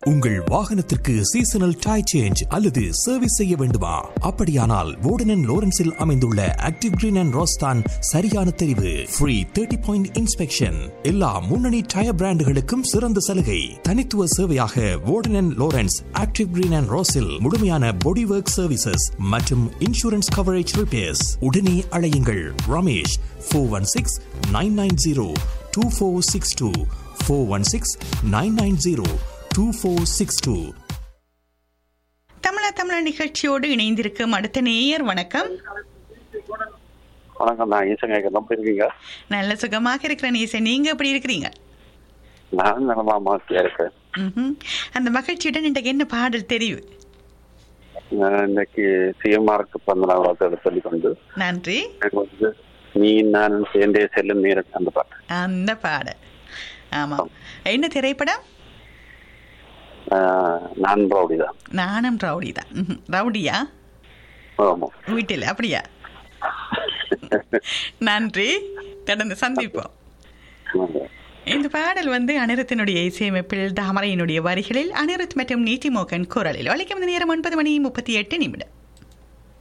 உங்கள் வாகனத்திற்கு seasonal tyre change அல்லது சர்வீஸ் செய்ய வேண்டுமா அப்படியானால் வோர்டன் லோரன்ஸில் அமைந்துள்ள ஆக்டிவ் கிரீன் அண்ட் ரோஸ்தான் சரியான தெரிவு ஃப்ரீ தேர்ட்டி பாயிண்ட் இன்ஸ்பெக்ஷன் எல்லா முன்னணி டயர் பிராண்டுகளுக்கும் சிறந்த சலுகை தனித்துவ சேவையாக வோர்டன் லோரன்ஸ் ஆக்டிவ் கிரீன் அண்ட் ரோஸில் முழுமையான பாடி ஒர்க் சர்வீசஸ் மற்றும் இன்சூரன்ஸ் கவரேஜ் ரிப்பேர்ஸ் உடனே அழையுங்கள் Ramesh four one six nine nine zero two four six two four one six nine nine zero two four six two Tamizha Tamizha நிகழ்ச்சியோடு இணைந்திருக்கும் அடுத்த நேயர் வணக்கம் வணக்கம் நான் ஈசன் கேட்க எப்படி இருக்கீங்க நல்ல சுகமாக இருக்கிற நேசன் நீங்க எப்படி இருக்கிறீங்க நான் நலமா மாத்தியா இருக்கேன் ம்ஹும். அந்த மகிழ்ச்சியுடன் இன்றைக்கு என்ன பாடல் தெரிவு நான் இன்னைக்கு சிஎம்ஆருக்கு பிறந்த நாள் வாழ்த்துக்களை சொல்லிக்கொண்டு நன்றி எனக்கு வந்து நீ நான் சேர்ந்தே செல்லும் நேரம் அந்த பாட்டு அந்த பாடல் ஆமாம் என்ன திரைப்படம் ஆஹ், நான் ரவுடி தான் நானும் ரவுடி தான் ம்ஹும். ரவுடியா ஆமா வீட்டில் அப்படியா நன்றி தொடர்ந்து சந்திப்போம் ஆமா. இந்த பாடல் வந்து அனிருத்தினுடைய இசையமைப்பில் தாமரையினுடைய வரிகளில் அனிருத் மற்றும் நீதி மோகன் குரலில் வலிக்கும் நேரம் ஒன்பது மணி முப்பத்தி எட்டு நிமிடம்